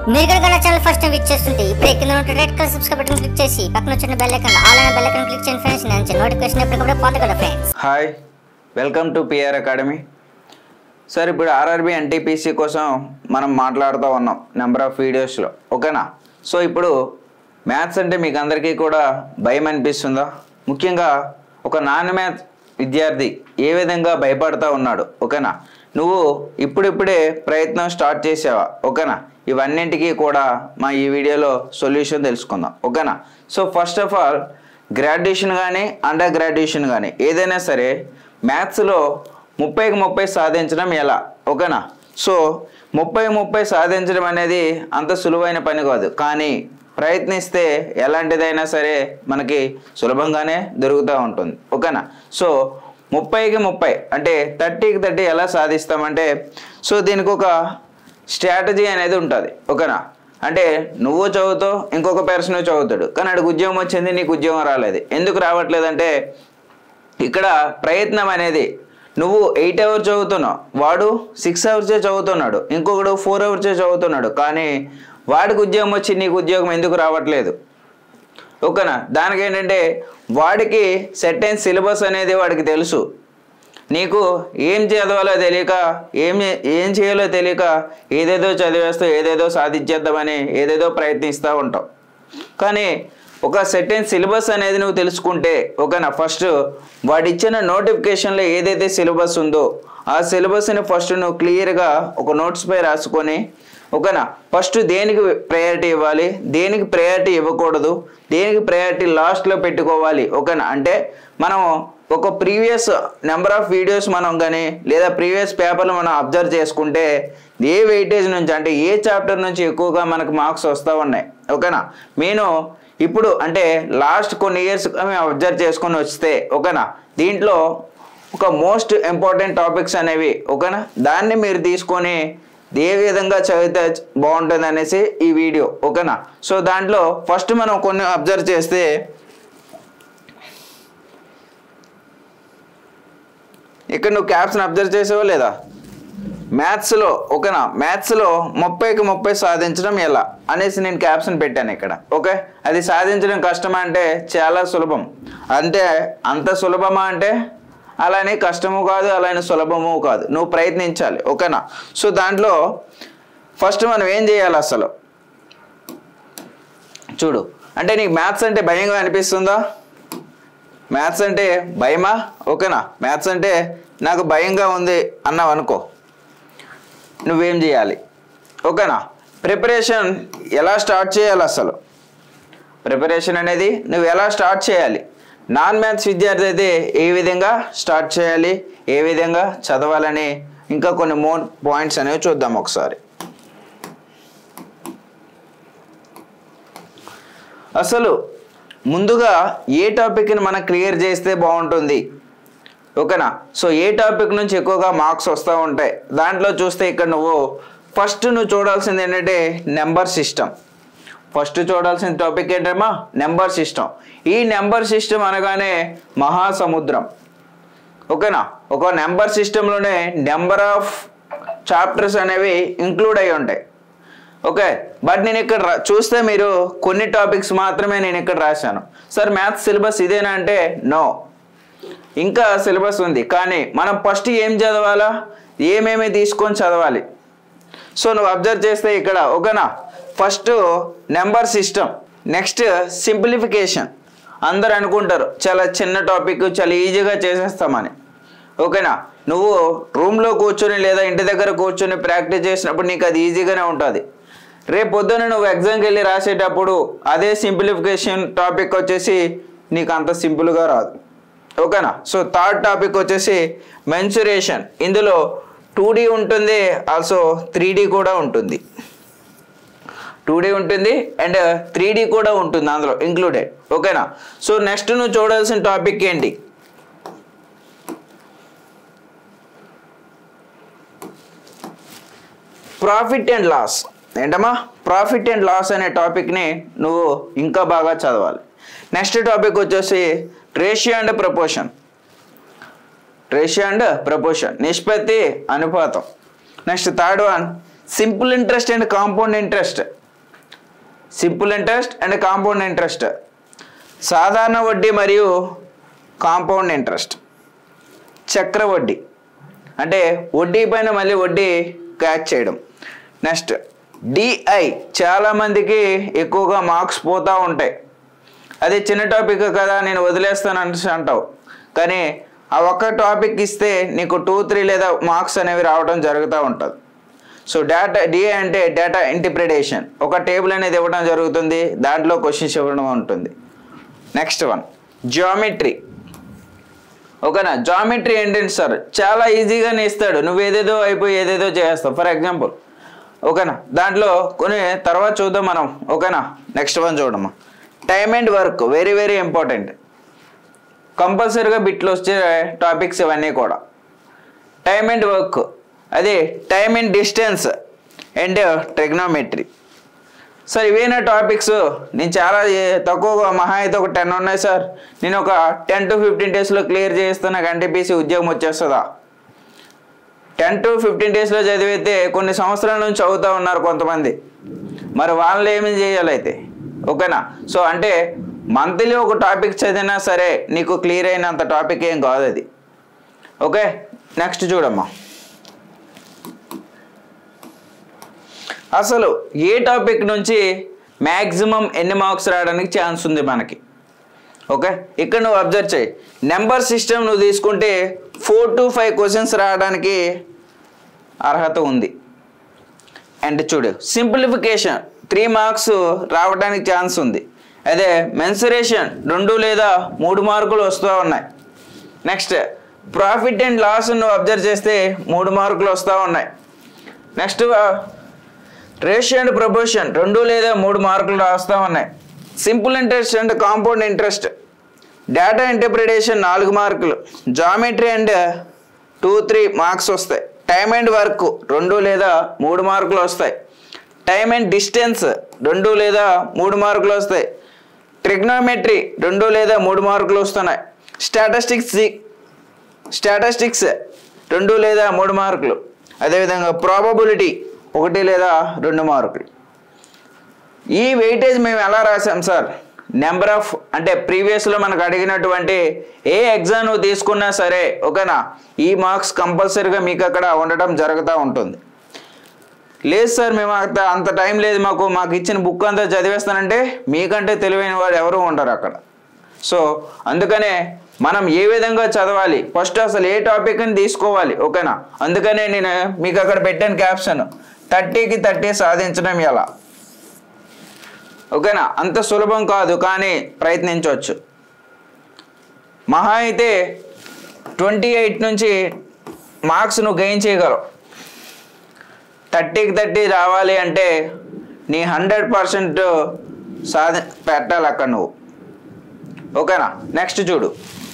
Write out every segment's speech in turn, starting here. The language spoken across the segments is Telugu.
మీరు కనుక నా ఛానల్ ఫస్ట్ టైం విచ్ చేస్తుంటే ఇప్పుడే కింద ఉన్న red colour subscribe button click చేసి పక్కన వచ్చిన బెల్ ఐకాన్ ఆల్ అయిన బెల్ ఐకాన్ క్లిక్ చేయండి ఫ్రెండ్స్ నేను నోటిఫికేషన్ ఎప్పటికప్పుడు పొందగలరు friends hi welcome to PR academy sir ఇప్పుడు ఆర్ఆర్బి ఎన్టీపీసీ కోసం మనం మాట్లాడుతూ ఉన్నాం నెంబర్ ఆఫ్ వీడియోస్లో ఓకేనా సో ఇప్పుడు మ్యాథ్స్ అంటే మీకు అందరికీ కూడా భయం అనిపిస్తుందా ముఖ్యంగా ఒక నాన్ మ్యాథ్ విద్యార్థి ఏ విధంగా భయపడతా ఉన్నాడు ఓకేనా నువ్వు ఇప్పుడిప్పుడే ప్రయత్నం స్టార్ట్ చేసావా ఓకేనా ఇవన్నింటికి కూడా మా ఈ వీడియోలో సొల్యూషన్ తెలుసుకుందాం ఓకేనా so first of all graduation కానీ అండర్ గ్రాడ్యుయేషన్ కానీ ఏదైనా సరే మ్యాథ్స్లో ముప్పైకి ముప్పై సాధించడం ఎలా ఓకేనా సో ముప్పై ముప్పై సాధించడం అనేది అంత సులువైన పని కాదు కానీ ప్రయత్నిస్తే ఎలాంటిదైనా సరే మనకి సులభంగానే దొరుకుతూ ఉంటుంది ఓకేనా సో ముప్పైకి ముప్పై అంటే థర్టీకి థర్టీ ఎలా సాధిస్తామంటే సో దీనికి ఒక స్ట్రాటజీ అనేది ఉంటుంది ఓకేనా అంటే నువ్వు చదువుతావు ఇంకొక పర్సన్ చదువుతాడు కానీ ఆడికి ఉద్యోగం వచ్చింది నీకు ఉద్యోగం రాలేదు ఎందుకు రావట్లేదంటే ఇక్కడ ప్రయత్నం అనేది నువ్వు ఎయిట్ అవర్స్ చదువుతున్నావు వాడు సిక్స్ అవర్సే చదువుతున్నాడు ఇంకొకడు ఫోర్ అవర్సే చదువుతున్నాడు కానీ వాడికి ఉద్యోగం వచ్చి నీకు ఉద్యోగం ఎందుకు రావట్లేదు ఓకేనా దానికి ఏంటంటే వాడికి సెట్ అయిన సిలబస్ అనేది వాడికి తెలుసు నీకు ఏం చదవాలో తెలియక ఏం ఏం చేయాలో తెలియక ఏదేదో చదివేస్తూ ఏదేదో సాధించేద్దామని ఏదేదో ప్రయత్నిస్తూ ఉంటావు కానీ ఒక సెటైన్ సిలబస్ అనేది నువ్వు తెలుసుకుంటే ఓకేనా ఫస్ట్ వాడు ఇచ్చిన నోటిఫికేషన్లో ఏదైతే సిలబస్ ఉందో ఆ సిలబస్ని ఫస్ట్ నువ్వు క్లియర్గా ఒక నోట్స్పై రాసుకొని ఓకేనా ఫస్ట్ దేనికి ప్రయారిటీ ఇవ్వాలి దేనికి ప్రయారిటీ ఇవ్వకూడదు దేనికి ప్రయారిటీ లాస్ట్లో పెట్టుకోవాలి ఓకేనా అంటే మనం ఒక ప్రీవియస్ నెంబర్ ఆఫ్ వీడియోస్ మనం కానీ లేదా ప్రీవియస్ పేపర్లు మనం అబ్జర్వ్ చేసుకుంటే ఏ వెయిటేజ్ నుంచి అంటే ఏ చాప్టర్ నుంచి ఎక్కువగా మనకు మార్క్స్ వస్తూ ఉన్నాయి ఓకేనా నేను ఇప్పుడు అంటే లాస్ట్ కొన్ని ఇయర్స్ మేము అబ్జర్వ్ చేసుకొని వస్తే ఓకేనా దీంట్లో ఒక మోస్ట్ ఇంపార్టెంట్ టాపిక్స్ అనేవి ఓకేనా దాన్ని మీరు తీసుకొని ఏ విధంగా చదివితే బాగుంటుంది అనేసి ఈ వీడియో ఓకేనా సో దాంట్లో ఫస్ట్ మనం కొన్ని అబ్జర్వ్ చేస్తే ఇక్కడ నువ్వు క్యాప్స్ని అబ్జర్వ్ చేసావా లేదా మ్యాథ్స్లో ఓకేనా మ్యాథ్స్లో ముప్పైకి ముప్పై సాధించడం ఎలా అనేసి నేను క్యాప్స్ని పెట్టాను ఇక్కడ ఓకే అది సాధించడం కష్టమా అంటే చాలా సులభం అంటే అంత సులభమా అంటే అలానే కష్టము కాదు అలానే సులభము కాదు నువ్వు ప్రయత్నించాలి ఓకేనా సో దాంట్లో ఫస్ట్ మనం ఏం చేయాలి అసలు చూడు అంటే నీకు మ్యాథ్స్ అంటే భయంగా అనిపిస్తుందా మ్యాథ్స్ అంటే భయమా ఓకేనా మ్యాథ్స్ అంటే నాకు భయంగా ఉంది అన్నావు అనుకో నువ్వేం చేయాలి ఓకేనా ప్రిపరేషన్ ఎలా స్టార్ట్ చేయాలి అసలు ప్రిపరేషన్ అనేది నువ్వు ఎలా స్టార్ట్ చేయాలి నాన్ మ్యాథ్స్ విద్యార్థి అయితే ఏ విధంగా స్టార్ట్ చేయాలి ఏ విధంగా చదవాలని ఇంకా కొన్ని మోర్ పాయింట్స్ అనేవి చూద్దాం ఒకసారి అసలు ముందుగా ఏ టాపిక్ని మనం క్లియర్ చేస్తే బాగుంటుంది ఓకేనా సో ఏ టాపిక్ నుంచి ఎక్కువగా మార్క్స్ వస్తూ ఉంటాయి దాంట్లో చూస్తే ఇక్కడ నువ్వు ఫస్ట్ నువ్వు చూడాల్సింది ఏంటంటే నెంబర్ సిస్టమ్ ఫస్ట్ చూడాల్సిన టాపిక్ ఏంటమ్మా నెంబర్ సిస్టమ్ ఈ నెంబర్ సిస్టమ్ అనగానే మహాసముద్రం ఓకేనా ఒక నెంబర్ సిస్టంలోనే నెంబర్ ఆఫ్ చాప్టర్స్ అనేవి ఇంక్లూడ్ అయి ఉంటాయి ఓకే బట్ నేను ఇక్కడ రా- చూస్తే మీరు కొన్ని టాపిక్స్ మాత్రమే నేను ఇక్కడ రాశాను సార్ మ్యాథ్స్ సిలబస్ ఇదేనా అంటే నో ఇంకా సిలబస్ ఉంది కానీ మనం ఫస్ట్ ఏం చదవాలా ఏమేమి తీసుకొని చదవాలి సో నువ్వు అబ్జర్వ్ చేస్తే ఇక్కడ ఓకేనా first number system next simplification అందరు అనుకుంటారు చాలా చిన్న టాపిక్ చాలా ఈజీగా చేసేస్తామని ఓకేనా నువ్వు రూమ్లో కూర్చొని లేదా ఇంటి దగ్గర కూర్చొని ప్రాక్టీస్ చేసినప్పుడు నీకు అది ఈజీగానే ఉంటుంది రేపు పొద్దున్న నువ్వు ఎగ్జామ్కి వెళ్ళి రాసేటప్పుడు అదే సింప్లిఫికేషన్ టాపిక్ వచ్చేసి నీకు అంత సింపుల్గా రాదు ఓకేనా సో థర్డ్ టాపిక్ వచ్చేసి మెన్సురేషన్ ఇందులో టూ ఉంటుంది ఆల్సో త్రీ కూడా ఉంటుంది టూ ఉంటుంది అండ్ త్రీ కూడా ఉంటుంది అందులో ఇంక్లూడెడ్ ఓకేనా సో నెక్స్ట్ నువ్వు చూడాల్సిన టాపిక్ ఏంటి ప్రాఫిట్ అండ్ లాస్ ఏంటమ్మా ప్రాఫిట్ అండ్ లాస్ అనే టాపిక్ని నువ్వు ఇంకా బాగా చదవాలి నెక్స్ట్ టాపిక్ వచ్చేసి ratio and proportion ratio and proportion నిష్పత్తి అనుపాతం next third one simple interest and compound interest simple interest and compound interest సాధారణ వడ్డీ మరియు కాంపౌండ్ ఇంట్రెస్ట్ చక్ర వడ్డీ అంటే వడ్డీ పైన మళ్ళీ వడ్డీ క్యాచ్ చేయడం నెక్స్ట్ డిఐ చాలామందికి ఎక్కువగా మార్క్స్ పోతూ ఉంటాయి అది చిన్న టాపిక్ కదా నేను వదిలేస్తాను అనేసి అంటావు కానీ ఆ ఒక్క టాపిక్ ఇస్తే నీకు టూ త్రీ లేదా మార్క్స్ అనేవి రావడం జరుగుతూ ఉంటుంది సో డేటా డిఏ అంటే డేటా ఇంటిప్రిటేషన్ ఒక టేబుల్ అనేది ఇవ్వడం జరుగుతుంది దాంట్లో క్వశ్చన్స్ ఇవ్వడం ఉంటుంది నెక్స్ట్ వన్ జియోమెట్రీ ఓకేనా జామెట్రీ ఏంటంటే సార్ చాలా ఈజీగానే ఇస్తాడు నువ్వు ఏదేదో అయిపోయి ఏదేదో చేస్తావు ఫర్ ఎగ్జాంపుల్ ఓకేనా దాంట్లో కొన్ని తర్వాత చూద్దాం మనం ఓకేనా నెక్స్ట్ వన్ చూడమ్మా time and work very very important కంపల్సరీగా బిట్లు వచ్చే టాపిక్స్ ఇవన్నీ కూడా టైమ్ అండ్ వర్క్ అదే time and distance and trigonometry sir ఇవేనా టాపిక్స్ నేను చాలా ఏ- తక్కువ మహా అయితే ఒక టెన్ ఉన్నాయి సార్ నేను ఒక టెన్ టు ఫిఫ్టీన్ డేస్లో క్లియర్ చేస్తే నాకు ఎన్టీపీసీ ఉద్యోగం వచ్చేస్తుందా టెన్ టు ఫిఫ్టీన్ డేస్లో చదివితే కొన్ని సంవత్సరాల నుంచి చదువుతూ ఉన్నారు కొంతమంది మరి వాళ్ళు ఏమి చేయాలి అయితే ఓకేనా సో అంటే మంత్లీ ఒక టాపిక్ చదివినా సరే నీకు క్లియర్ అయినంత టాపిక్ ఏం కాదు అది ఓకే నెక్స్ట్ చూడమ్మా అసలు ఏ టాపిక్ నుంచి మ్యాక్సిమం ఎన్ని మార్క్స్ రావడానికి ఛాన్స్ ఉంది మనకి ఓకే ఇక్కడ నువ్వు అబ్జర్వ్ చేయి నెంబర్ సిస్టమ్ నువ్వు తీసుకుంటే ఫోర్ టు ఫైవ్ క్వశ్చన్స్ రావడానికి అర్హత ఉంది అండ్ చూడు సింప్లిఫికేషన్ త్రీ మార్క్స్ రావడానికి ఛాన్స్ ఉంది అదే మెన్సురేషన్ రెండు లేదా మూడు మార్కులు వస్తూ ఉన్నాయి నెక్స్ట్ ప్రాఫిట్ అండ్ లాస్ నువ్వు అబ్జర్వ్ చేస్తే మూడు మార్కులు వస్తూ ఉన్నాయి నెక్స్ట్ రేషియో అండ్ ప్రపోర్షన్ రెండు లేదా మూడు మార్కులు రాస్తూ ఉన్నాయి simple interest and compound interest data interpretation నాలుగు మార్కులు geometry and two three marks వస్తాయి టైమ్ అండ్ వర్క్ రెండు లేదా మూడు మార్కులు వస్తాయి టైమ్ అండ్ డిస్టెన్స్ రెండు లేదా మూడు మార్కులు వస్తాయి ట్రిగ్నోమెట్రీ రెండు లేదా మూడు మార్కులు వస్తున్నాయి స్టాటిస్టిక్స్ స్టాటిస్టిక్స్ రెండు లేదా మూడు మార్కులు అదేవిధంగా ప్రాబబిలిటీ ఒకటి లేదా రెండు మార్కులు ఈ వెయిటేజ్ మేము ఎలా రాసాం సార్ నెంబర్ ఆఫ్ అంటే ప్రీవియస్లో మనకు అడిగినటువంటి ఏ ఎగ్జామ్ నువ్వు తీసుకున్నా సరే ఓకేనా ఈ మార్క్స్ కంపల్సరీగా మీకు అక్కడ ఉండటం జరుగుతూ ఉంటుంది లేదు సార్ మేము అంత అంత టైం లేదు మాకు మాకు ఇచ్చిన బుక్ అంతా చదివేస్తానంటే మీకంటే తెలివైన వాడు ఎవరు ఉండరు అక్కడ సో అందుకనే మనం ఏ విధంగా చదవాలి ఫస్ట్ అసలు ఏ టాపిక్ని తీసుకోవాలి ఓకేనా అందుకనే నేను మీకు అక్కడ పెట్టాను క్యాప్షన్ థర్టీకి థర్టీ సాధించడం ఎలా ఓకేనా అంత సులభం కాదు కానీ ప్రయత్నించవచ్చు మహా అయితే ట్వంటీ ఎయిట్ నుంచి మార్క్స్ నువ్వు గెయిన్ చేయగలవు థర్టీకి థర్టీ రావాలి అంటే నీ హండ్రెడ్ పర్సెంట్ సాధి పెట్టాలి అక్కడ నువ్వు ఓకేనా నెక్స్ట్ చూడు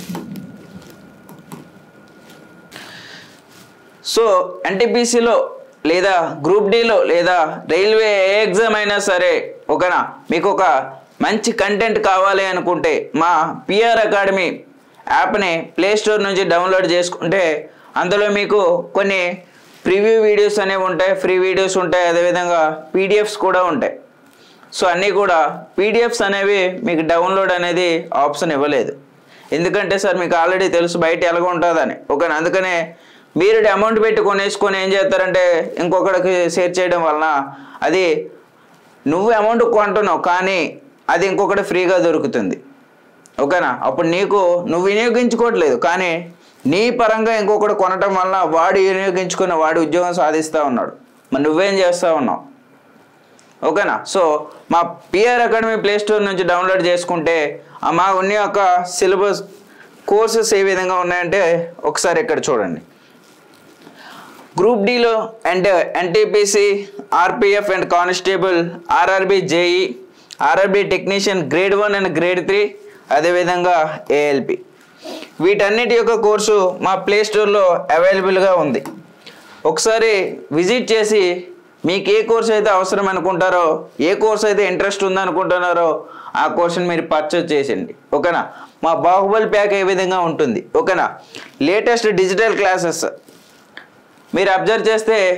సో ఎన్టీపీసీలో లేదా గ్రూప్ డీలో లేదా రైల్వే ఏ ఎగ్జామ్ అయినా సరే ఓకేనా మీకు ఒక మంచి కంటెంట్ కావాలి అనుకుంటే మా పిఆర్ అకాడమీ యాప్ని ప్లే స్టోర్ నుంచి డౌన్లోడ్ చేసుకుంటే అందులో మీకు కొన్ని ప్రివ్యూ వీడియోస్ అనేవి ఉంటాయి ఫ్రీ వీడియోస్ ఉంటాయి అదేవిధంగా పీడిఎఫ్స్ కూడా ఉంటాయి సో అన్నీ కూడా పీడిఎఫ్స్ అనేవి మీకు డౌన్లోడ్ అనేది ఆప్షన్ ఇవ్వలేదు ఎందుకంటే సార్ మీకు ఆల్రెడీ తెలుసు బయట ఎలాగ ఉంటుందని ఓకే అందుకనే మీరు అమౌంట్ పెట్టి కొనేసుకొని ఏం చేస్తారంటే ఇంకొకరికి షేర్ చేయడం వలన అది నువ్వు అమౌంట్ కొంటున్నావు కానీ అది ఇంకొకటి ఫ్రీగా దొరుకుతుంది ఓకేనా అప్పుడు నీకు నువ్వు వినియోగించుకోవట్లేదు కానీ నీ పరంగా ఇంకొకటి కొనటం వల్ల వాడు వినియోగించుకున్న వాడు ఉద్యోగం సాధిస్తూ ఉన్నాడు మరి నువ్వేం చేస్తూ ఉన్నావు ఓకేనా సో మా పిఆర్ అకాడమీ ప్లే స్టోర్ నుంచి డౌన్లోడ్ చేసుకుంటే ఆ మా ఉన్న యొక్క సిలబస్ కోర్సెస్ ఏ విధంగా ఉన్నాయంటే ఒకసారి ఇక్కడ చూడండి గ్రూప్ డిలో and NTPC RPF and constable RRB JE RRB technician grade one and grade three అదేవిధంగా ఏఎల్పి వీటన్నిటి యొక్క కోర్సు మా ప్లే స్టోర్లో అవైలబుల్గా ఉంది ఒకసారి విజిట్ చేసి మీకు ఏ కోర్స్ అయితే అవసరం అనుకుంటారో ఏ కోర్స్ అయితే ఇంట్రెస్ట్ ఉందనుకుంటున్నారో ఆ కోర్సుని మీరు పర్చేజ్ చేసేయండి ఓకేనా మా బాహుబలి ప్యాక్ ఏ విధంగా ఉంటుంది ఓకేనా లేటెస్ట్ డిజిటల్ క్లాసెస్ మీరు అబ్జర్వ్ చేస్తే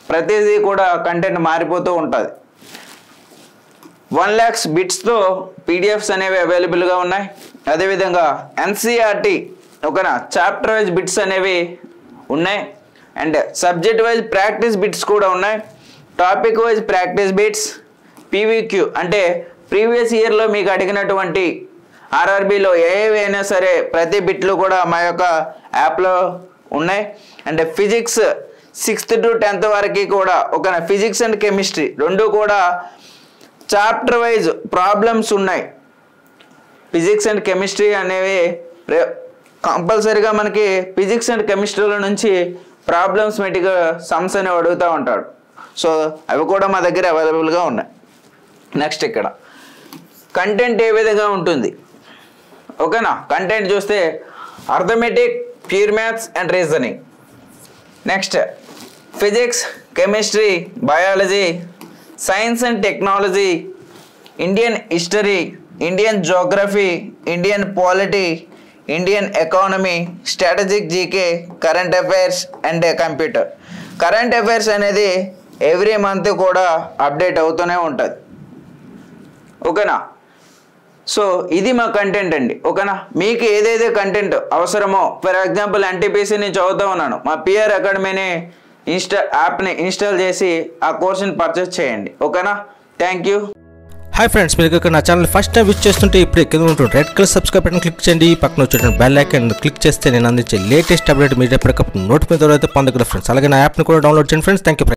ప్రతిదీ కూడా కంటెంట్ మారిపోతూ ఉంటుంది వన్ ల్యాక్స్ బిట్స్తో పీడిఎఫ్స్ అనేవి అవైలబుల్గా ఉన్నాయి అదేవిధంగా ఎన్సీఆర్టీ ఓకేనా చాప్టర్ వైజ్ బిట్స్ అనేవి ఉన్నాయి and subject wise practice bits కూడా ఉన్నాయి topic wise practice bits PVQ అంటే ప్రీవియస్ ఇయర్లో మీకు అడిగినటువంటి ఆర్ఆర్బిలో ఏవైనా సరే ప్రతి బిట్లు కూడా మా యొక్క యాప్లో ఉన్నాయి and physics sixth to tenth వరకు కూడా ఒక ఫిజిక్స్ అండ్ కెమిస్ట్రీ రెండు కూడా చాప్టర్ వైజ్ ప్రాబ్లమ్స్ ఉన్నాయి ఫిజిక్స్ అండ్ కెమిస్ట్రీ అనేవి కంపల్సరీగా మనకి ఫిజిక్స్ అండ్ కెమిస్ట్రీల నుంచి ప్రాబ్లమ్స్ మెటిగా సమ్స్ అనేవి అడుగుతూ ఉంటాడు సో అవి కూడా మా దగ్గర అవైలబుల్గా ఉన్నాయి నెక్స్ట్ ఇక్కడ కంటెంట్ ఏ విధంగా ఉంటుంది ఓకేనా కంటెంట్ చూస్తే arithmetic pure maths and reasoning next physics chemistry biology science and technology Indian history Indian geography Indian polity Indian economy strategic GK current affairs and computer current affairs అనేది ఎవ్రీ మంత్ కూడా అప్డేట్ అవుతూనే ఉంటుంది ఓకేనా సో ఇది మా కంటెంట్ అండి ఓకేనా మీకు ఏదైతే కంటెంట్ అవసరమో ఫర్ ఎగ్జాంపుల్ ఎన్టీపీసీ నేను చదువుతా ఉన్నాను మా పిఆర్ అకాడమీని ఇన్స్టా యాప్ని ఇన్స్టాల్ చేసి ఆ కోర్స్ని పర్చేస్ చేయండి ఓకేనా థ్యాంక్ యూ హాయ్ ఫ్రెండ్స్ మీరు ఇక్కడ నా ఛానల్ ఫస్ట్ టైం విచ్ చేస్తుంటే ఇప్పుడు కింద ఉంటుంది red colour subscribe button click చేయండి పక్కన వచ్చేటువంటి బెల్ ఐకాన్ క్లిక్ చేస్తే నేను అందించే లేటెస్ట్ అప్డేట్ మీరు ఎప్పటికప్పుడు నోటిఫికేషన్ అయితే పొందగలరు ఫ్రెండ్స్ అలాగే నా యాప్ని కూడా డౌన్లోడ్ చేయండి ఫ్రెండ్స్ థ్యాంక్ యూ